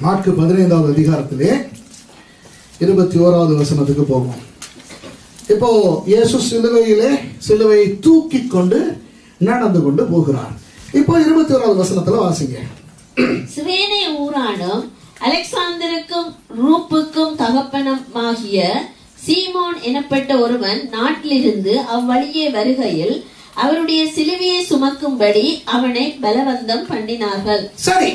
Mark பதினைந்தாவது அதிகாரத்திலே இருபத்தி ஓராவது வசனத்துக்கு போவோம் இப்போ இயேசு சிலுவையிலே சிலுவையை தூக்கி கொண்டு நடந்து கொண்டு போகிறார் இப்போ இருபத்தி ஓராவது வசனத்துல வாசிங்க சிரேனை ஊரானும் அலெக்சாந்தருக்கும் ரூப்புக்கும் தகப்பனுமாகிய சீமோன் எனப்பட்ட ஒருவன் நாட்டிலிருந்து அவ்வழியே வருகையில் அவருடைய சிலுவையை சுமக்கும்படி அவனை பலவந்தம் பண்ணினார்கள் சரி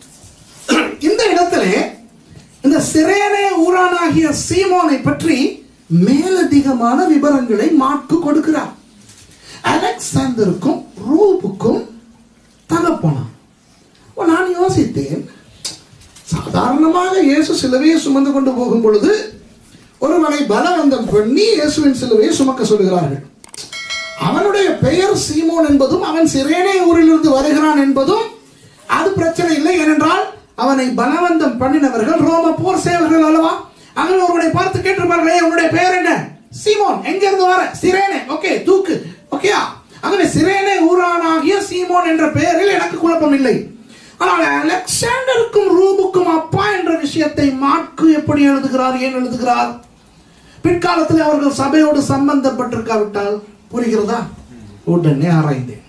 இந்த இடத்திலே இந்த சிரேனே ஊரானாகிய சீமோனை பற்றி மேலதிகமான விவரங்களை மார்க்கு கொடுக்கிறார் அலெக்சாந்தருக்கும் ரூபுக்கும் தகப்பனா ஓ, நான் யோசித்தேன் சாதாரணமாக இயேசு சிலுவையை சுமந்து கொண்டு போகும் பொழுது ஒருவனை பலவந்தம் பண்ணி இயேசுவின் சிலுவையை சுமக்க சொல்கிறார்கள் அவனுடைய பெயர் சீமோன் என்பதும் அவன் சிரேனே ஊரிலிருந்து வருகிறான் என்பதும் அது பிரச்சனை இல்லை ஏனென்றால் அவனை பலவந்தம் பண்ணினவர்கள் ரோம போர் சேவர்கள் அல்லவா அவர்கள் ஒருவனை பார்த்து கேட்டிருப்பார்களே உன்னுடைய பெயர் என்ன சீமோன் எங்க இருந்து வர சிரேனே ஓகே தூக்கு ஓகேயா ஆகவே சிரேனே ஊரானாகிய சீமோன் என்ற பெயரில் எனக்கு குழப்பம் இல்லை ஆனால் அலெக்சாண்டருக்கும் ரூபுக்கும் அப்பா என்ற விஷயத்தை மார்க்கு எப்படி எழுதுகிறார் ஏன் எழுதுகிறார் பிற்காலத்தில் அவர்கள் சபையோடு சம்பந்தப்பட்டிருக்காவிட்டால் புரிகிறதா உடனே ஆராய்ந்தேன்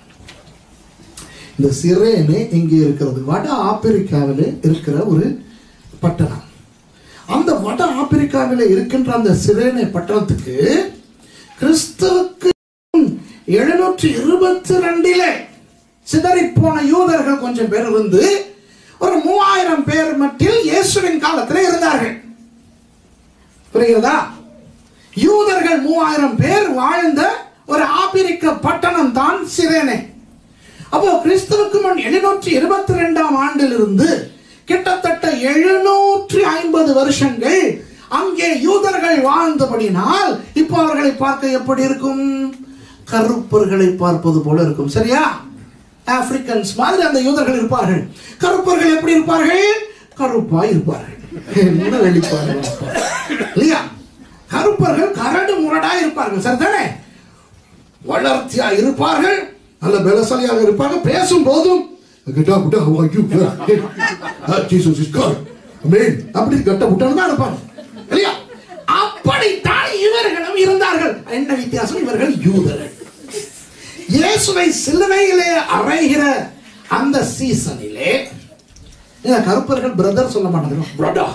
இந்த சிரேனே இங்கே இருக்கிறது வட ஆப்பிரிக்காவில் இருக்கிற ஒரு பட்டணம் அந்த வட ஆப்பிரிக்காவில் இருக்கின்ற அந்த சிரேனே பட்டணத்துக்கு கிறிஸ்துவுக்கு எழுநூற்றி இருபத்தி ரெண்டிலே சிதறி போன யூதர்கள் கொஞ்சம் பேர் இருந்து ஒரு மூவாயிரம் பேர் மட்டில் இயேசுவின் காலத்தில் இருந்தார்கள் புரிகிறதா யூதர்கள் மூவாயிரம் பேர் வாழ்ந்த ஒரு ஆப்பிரிக்க பட்டணம் தான் சிரேனே அப்போ கிறிஸ்துவுக்கு முன் எழுநூற்றி இருபத்தி ரெண்டாம் ஆண்டிலிருந்து கிட்டத்தட்ட எழுநூற்றி ஐம்பது வருஷங்கள் அங்கே யூதர்கள் வாழ்ந்தபடினால் இப்போ அவர்களை பார்க்க எப்படி இருக்கும் கருப்பர்களை பார்ப்பது போல இருக்கும் சரியா ஆப்பிரிக்கன்ஸ் மாதிரி அந்த யூதர்கள் இருப்பார்கள் கருப்பர்கள் எப்படி இருப்பார்கள் கருப்பாய் இருப்பார்கள் என்ன வெளிப்பாடு இல்லையா கருப்பர்கள் கரடு முரடா இருப்பார்கள் சரிதானே வளர்ச்சியா இருப்பார்கள் நல்ல பலசாலியாக இருப்பார்கள் பேசும் போதும் கிட்டா புட்டா ஐயோ ஜீசஸ் இஸ் காட் ஆமென் அப்படி கட்ட புட்டான்னு தான் இருப்பாங்க இல்லையா அப்படித்தான் இவர்களும் இருந்தார்கள் என்ன வித்தியாசம் இவர்கள் யூதர்கள் இயேசுவை சிலுவையிலே அறைகிற அந்த சீசனிலே இந்த கருப்பர்கள் பிரதர் சொல்ல மாட்டாங்க brother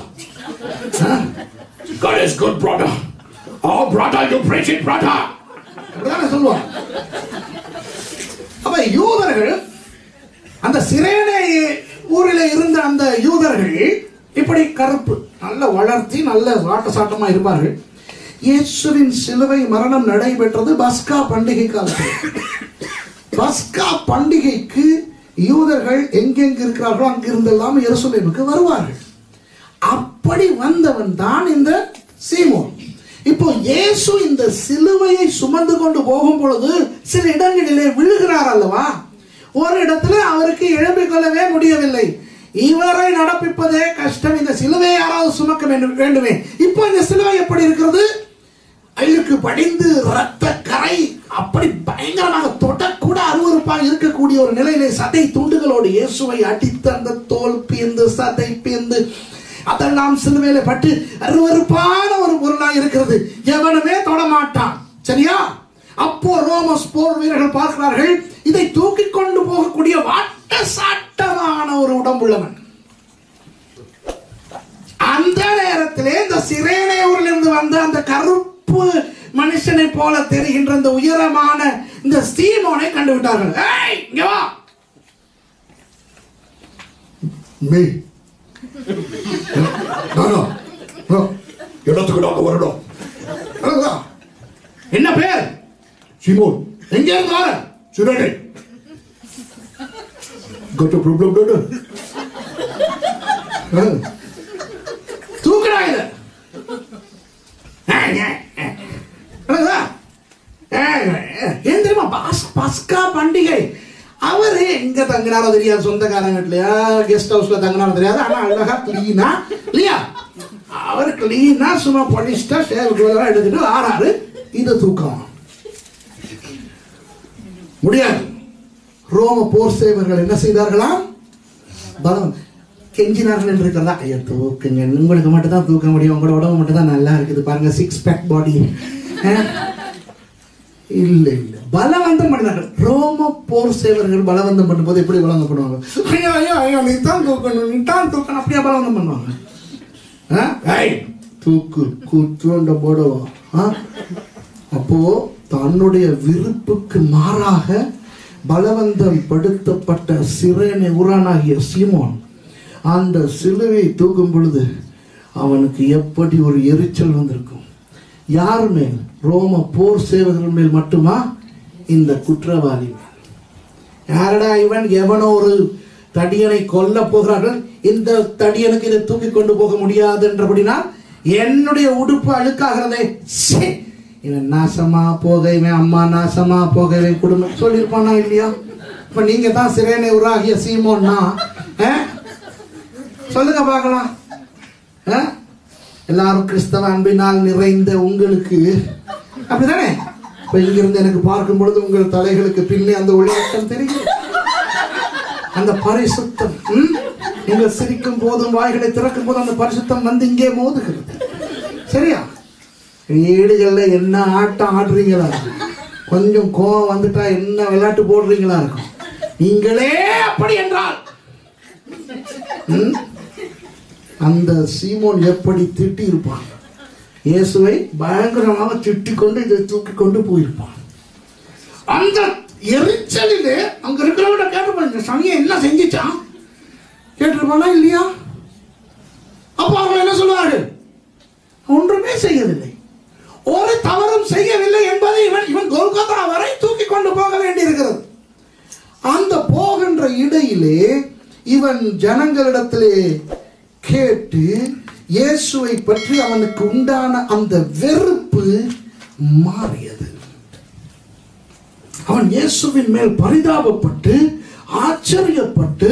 God is good brother oh brother you preach it brother அப்படிதானே சொல்லுவாங்க அப்ப யூதர்கள் அந்த சிரேனே ஊரில் இருந்த அந்த யூதர்கள் இப்படி கருப்பு நல்ல வளர்த்தி நல்ல வாட்ட சாட்டமா இருப்பார்கள் இயேசுவின் சிலுவை மரணம் நடைபெற்றது பஸ்கா பண்டிகை காலத்தில் பஸ்கா பண்டிகைக்கு யூதர்கள் எங்கெங்க இருக்கிறார்களோ அங்கிருந்தெல்லாம் எருசலேமுக்கு வருவார்கள் அப்படி வந்தவன் தான் இந்த சீமோன் இப்போ இயேசு இந்த சிலுவையை சுமந்து கொண்டு போகும் பொழுது சில இடங்களிலே விழுகிறார் அல்லவா ஒரு இடத்துல அவருக்கு எழும்பிக் கொள்ளவே முடியவில்லை இவரை நடப்பிப்பதே கஷ்டம் இந்த சிலுவையை யாராவது சுமக்க வேண்டும் வேண்டுமே இப்போ இந்த சிலுவை எப்படி இருக்கிறது அழுக்கு படிந்து ரத்த கரை அப்படி பயங்கரமாக தொடக்கூட அருவருப்பாக இருக்கக்கூடிய ஒரு நிலையிலே சதை துண்டுகளோடு இயேசுவை அடித்து அந்த தோல் பியந்து சதை பியந்து அதெல்லாம் சிலுவையில பட்டு அருவருப்பான ஒரு பொருளாக இருக்கிறது எவனுமே தொடமாட்டான் சரியா அப்போ ரோமஸ் போர் வீரர்கள் பார்க்கிறார்கள் இதை தூக்கி கொண்டு போகக்கூடிய வாட்ட சாட்டமான ஒரு உடம்புள்ளவன் அந்த நேரத்திலே இந்த சிரேனே ஊரிலிருந்து வந்த அந்த கருப்பு மனுஷனை போல தெரிகின்ற அந்த உயரமான இந்த சீமோனை கண்டுவிட்டார்கள் ஏய் இங்க வா மே இடத்துக்கு நாங்க வரணும் அழகா. என்ன பேர் சிமோன் எங்க இருந்து வர சிரேனே got a problem brother தூக்குடா இத அழகா. ஏன் தெரியுமா பாஸ்- பஸ்கா பண்டிகை அவரு எங்க தங்கினாரோ தெரியாது சொந்தக்காரங்க வீட்லயா கெஸ்ட் ஹவுஸ்ல தங்கினாரோ தெரியாது ஆனா அழகா கிளீனா இல்லையா அவர் கிளீனா சும்மா பொலிஸ்டா சேவுக்கு எடுத்துட்டு ஆறாரு இதை தூக்கம் முடியாது ரோம போர் சேவர்கள் என்ன செய்தார்களாம் பலம் கெஞ்சினார்கள் என்று இருக்கிறதா ஐயா தூக்குங்க உங்களுக்கு மட்டும் தான் தூக்க முடியும் உங்களோட உடம்பு மட்டும் தான் நல்லா இருக்குது பாருங்க சிக்ஸ் பேக் பாடி இல்ல இல்ல பலவந்தம் பண்ணினார்கள் ரோம போர் சேவர்கள் பலவந்தம் பண்ணும்போது எப்படி பலவந்தம் பண்ணுவாங்க ஐயோ ஐயோ ஐயோ நீ தான் தூக்கணும் நீ தான் தூக்கணும் அப்படியே பலவந்தம் பண்ணுவாங்க ஆ? ஏய், தூக்கு கூத்துண்ட போடுவோம் ஆ? அப்போ தன்னுடைய விருப்புக்கு மாறாக பலவந்தம் படுத்தப்பட்ட சிறேனை உரானாகிய சீமோன் அந்த சிலுவை தூக்கும் பொழுது அவனுக்கு எப்படி ஒரு எரிச்சல் வந்திருக்கும் யார் மேல் ரோம போர் சேவகர்கள் மேல் மட்டுமா இந்த குற்றவாளி மேல் யாரடா இவன் எவனோ ஒரு தடியனை கொல்ல போகிறார்கள் இந்த தடியனுக்கு இதை தூக்கி கொண்டு போக முடியாது என்றபடினா என்னுடைய உடுப்பு அழுக்காகிறதே ச்சே, இவன் நாசமா போக இவன் அம்மா நாசமா போக இவன் குடும்பம் சொல்லியிருப்பானா இல்லையா இப்ப நீங்க தான் சிறேனை உருவாகிய சீமோன்னா ஆ? சொல்லுங்க பார்க்கலாம் ஆ? எல்லாரும் கிறிஸ்தவ அன்பினால் நிறைந்த உங்களுக்கு அப்படிதானே இப்ப இங்கிருந்து எனக்கு பார்க்கும் பொழுது உங்கள் தலைகளுக்கு பின்னே அந்த ஒளியாட்டம் தெரியும் அந்த பரிசுத்தம் ம்? நீங்கள் சிரிக்கும் போதும் வாய்களை திறக்கும் போதும் அந்த பரிசுத்தம் வந்து இங்கே மோதுகிறது சரியா வீடுகள்ல என்ன ஆட்டம் ஆடுறீங்களா இருக்கும். கொஞ்சம் கோவம் வந்துட்டா என்ன விளையாட்டு போடுறீங்களா இருக்கும் நீங்களே அப்படி என்றால் ம்? அந்த சீமோன் எப்படி திட்டி இருப்பான் இயேசுவை பயங்கரமாக திட்டி கொண்டு இதை தூக்கி கொண்டு போயிருப்பான் அந்த எரிச்சலிலே அங்க இருக்கிறவங்க கேட்டுப்பாங்க இந்த சமயம் என்ன செஞ்சுச்சான் கேட்டிருப்பானா இல்லையா அப்ப அவங்க என்ன சொல்லுவார்கள் ஒன்றுமே செய்யவில்லை ஒரு தவறும் செய்யவில்லை என்பதை இவன் இவன் கொல்கத்தா வரை தூக்கி கொண்டு போக வேண்டியிருக்கிறது அந்த போகின்ற இடையிலே இவன் ஜனங்களிடத்திலே கேட்டு இயேசுவை பற்றி அவனுக்கு உண்டான அந்த வெறுப்பு மாறியது அவன் இயேசுவின் மேல் பரிதாபப்பட்டு ஆச்சரியப்பட்டு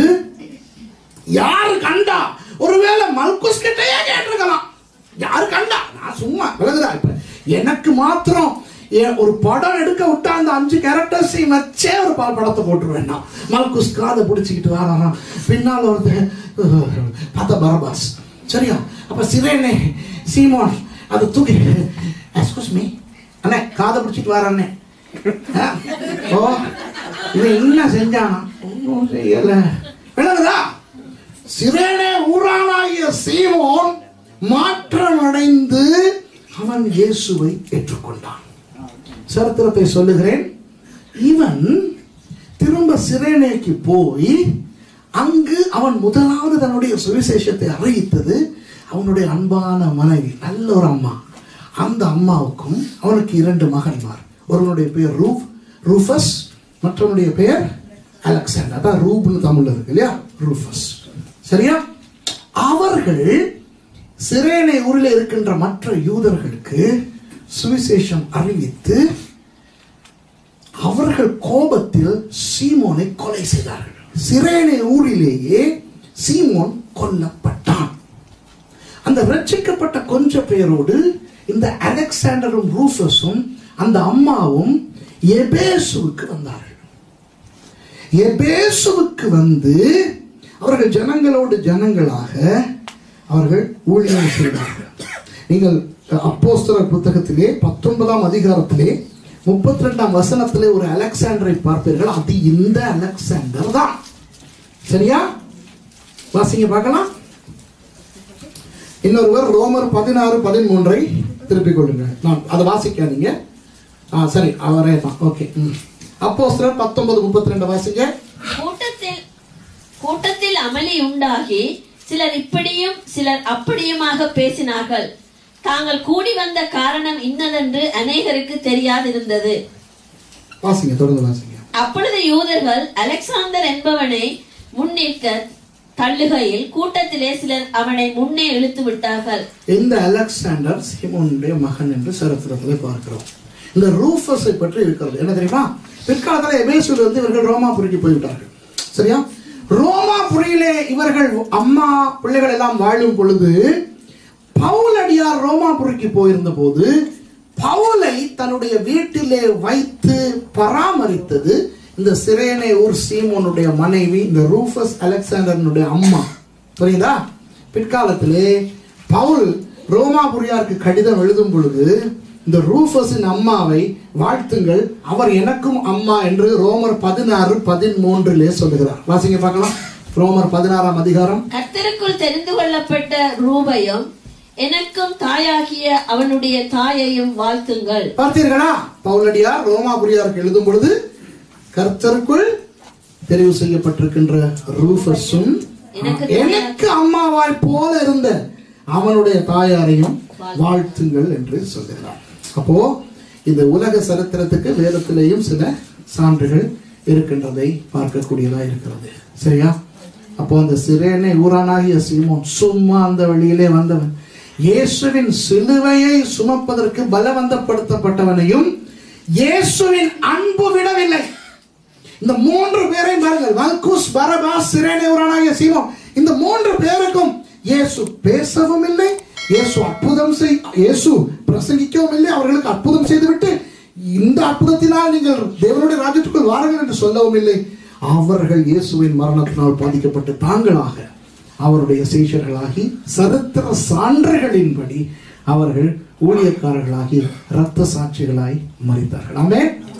யாரு கண்டா ஒருவேளை மல்குஸ் கிட்டயே கேட்டிருக்கலாம் யாரு கண்டா நான் சும்மா விலகுதா இப்ப எனக்கு மாத்திரம் ஏன் ஒரு படம் எடுக்க விட்டா அந்த அஞ்சு கேரக்டர்ஸையும் வச்சே ஒரு ப- படத்தை போட்டுருவேன் நான் மல்குஸ் காதை பிடிச்சிக்கிட்டு வரான் பின்னால் ஒருத்தன் அஹ், பார்த்தா பரபாஸ் சரியா அப்ப சிரேனே சீமோன் அதை தூக்கி எக்ஸ்கூஸ் மீ அண்ணே காதை பிடிச்சிட்டு வரானே ஆ? ஓ இவன் என்ன செஞ்சானா ஒன்றும் செய்யல விளங்குதா சிறேனே ஊரானாகிய சீமோன் மாற்றம் அடைந்து அவன் இயேசுவை ஏற்றுக்கொண்டான் சரித்திரத்தை சொல்லுகிறேன் இவன் திரும்ப சிரேனேக்கு போய் அங்கு அவன் முதலாவது தன்னுடைய சுவிசேஷத்தை அறிவித்தது அவனுடைய அன்பான மனைவி நல்ல ஒரு அம்மா அந்த அம்மாவுக்கும் அவனுக்கு இரண்டு மகன்மார் ஒருவனுடைய பெயர் ரூஃப் ரூஃபஸ் மற்றவனுடைய பெயர் அலெக்சாண்டர் அதான் ரூப்னு தமிழ்ல இருக்கு இல்லையா ரூஃபஸ் சரியா அவர்கள் சிரேனை ஊரில் இருக்கின்ற மற்ற யூதர்களுக்கு சுவிசேஷம் அறிவித்து அவர்கள் கோபத்தில் சீமோனை கொலை செய்தார்கள் சிரேனை ஊரிலேயே சீமோன் கொல்லப்பட்டான் அந்த ரட்சிக்கப்பட்ட கொஞ்ச பேரோடு இந்த அலெக்சாண்டரும் ரூஃபஸும் அந்த அம்மாவும் எபேசுவுக்கு வந்தார்கள் எபேசுவுக்கு வந்து அவர்கள் ஜனங்களோடு ஜனங்களாக அவர்கள் ஊழியம் செய்தார்கள் நீங்கள் அப்போஸ்தலர் புத்தகத்திலே பத்தொன்பதாம் அதிகாரத்திலே முப்பத்தி ரெண்டாம் வசனத்திலே ஒரு அலெக்சாண்டரை பார்ப்பீர்கள் அது இந்த அலெக்சாண்டர் தான் சரியா வாசிங்க பார்க்கலாம் இன்னொருவர் ரோமர் பதினாறு பதிமூன்றை திருப்பிக் கொள்ளுங்கள் நான் அதை வாசிக்காதீங்க ஆ சரி அவரே தான் ஓகே அப்போ சிலர் பத்தொன்பது முப்பத்தி ரெண்டு வாசிங்க கூட்டத்தில் கூட்டத்தில் அமளி உண்டாகி சிலர் இப்படியும் சிலர் அப்படியுமாக பேசினார்கள் தாங்கள் கூடி வந்த காரணம் இன்னதென்று அநேகருக்கு தெரியாதிருந்தது வாசிங்க தொடர்ந்து வாசிங்க அப்பொழுது யூதர்கள் அலெக்சாந்தர் என்பவனை முன்னிற்க தள்ளுகையில் கூட்டத்திலே சிலர் அவனை முன்னே இழுத்து விட்டார்கள் இந்த அலெக்சாண்டர் சீமோனுடைய மகன் என்று சரித்திரத்திலே பார்க்கிறோம் இந்த ரூஃபஸை பற்றி இருக்கிறது என்ன தெரியுமா பிற்காலத்தில் எபேசுல இருந்து இவர்கள் ரோமாபுரிக்கு போய்விட்டார்கள் சரியா ரோமாபுரியிலே இவர்கள் அம்மா பிள்ளைகள் எல்லாம் வாழும் பொழுது பவுலடியார் ரோமாபுரிக்கு போயிருந்த போது பவுலை தன்னுடைய வீட்டிலே வைத்து பராமரித்தது இந்த சிரேனே ஊர் சீமோனுடைய மனைவி இந்த ரூஃபஸ் அலெக்சாண்டர்னுடைய அம்மா புரியுதா பிற்காலத்திலே பவுல் ரோமாபுரியாருக்கு கடிதம் எழுதும் பொழுது இந்த ரூஃபஸின் அம்மாவை வாழ்த்துங்கள் அவர் எனக்கும் அம்மா என்று ரோமர் பதினாறு பதிமூன்றிலே சொல்லுகிறார் வாசிங்க பார்க்கலாம் ரோமர் பதினாறாம் அதிகாரம் கர்த்தருக்குள் தெரிந்து கொள்ளப்பட்ட ரூபையும் எனக்கும் தாயாகிய அவனுடைய தாயையும் வாழ்த்துங்கள் பார்த்தீர்களா பவுலடியார் ரோமாபுரியாருக்கு எழுதும் பொழுது கர்த்தருக்குள் தெரிவு செய்யப்பட்டிருக்கின்ற ரூஃபஸும் எனக்கு எனக்கு அம்மாவாய் போல இருந்த அவனுடைய தாயாரையும் வாழ்த்துங்கள் என்று சொல்கிறார் அப்போ இந்த உலக சரித்திரத்துக்கு வேதத்திலேயும் சில சான்றுகள் இருக்கின்றதை பார்க்கக்கூடியதா இருக்கிறது சரியா அப்போ அந்த சிறேனை ஊரானாகிய சீமோன் சும்மா அந்த வழியிலே வந்தவன் இயேசுவின் சிலுவையை சுமப்பதற்கு பலவந்தப்படுத்தப்பட்டவனையும் இயேசுவின் அன்பு விடவில்லை இந்த மூன்று பேரை பாருங்கள் மல்குஸ் பரபாஸ் சிரேனேவரானாகிய சீமோன் இந்த மூன்று பேருக்கும் இயேசு பேசவும் இல்லை இயேசு அற்புதம் செய் இயேசு பிரசங்கிக்கவும் இல்லை அவர்களுக்கு அற்புதம் செய்துவிட்டு இந்த அற்புதத்தினால் நீங்கள் தேவனுடைய ராஜ்யத்துக்குள் வாருங்கள் என்று சொல்லவும் இல்லை அவர்கள் இயேசுவின் மரணத்தினால் பாதிக்கப்பட்டு தாங்களாக அவருடைய சீஷர்களாகி சரித்திர சான்றுகளின்படி அவர்கள் ஊழியக்காரர்களாகி இரத்த சாட்சிகளாய் மறித்தார்கள் ஆமென்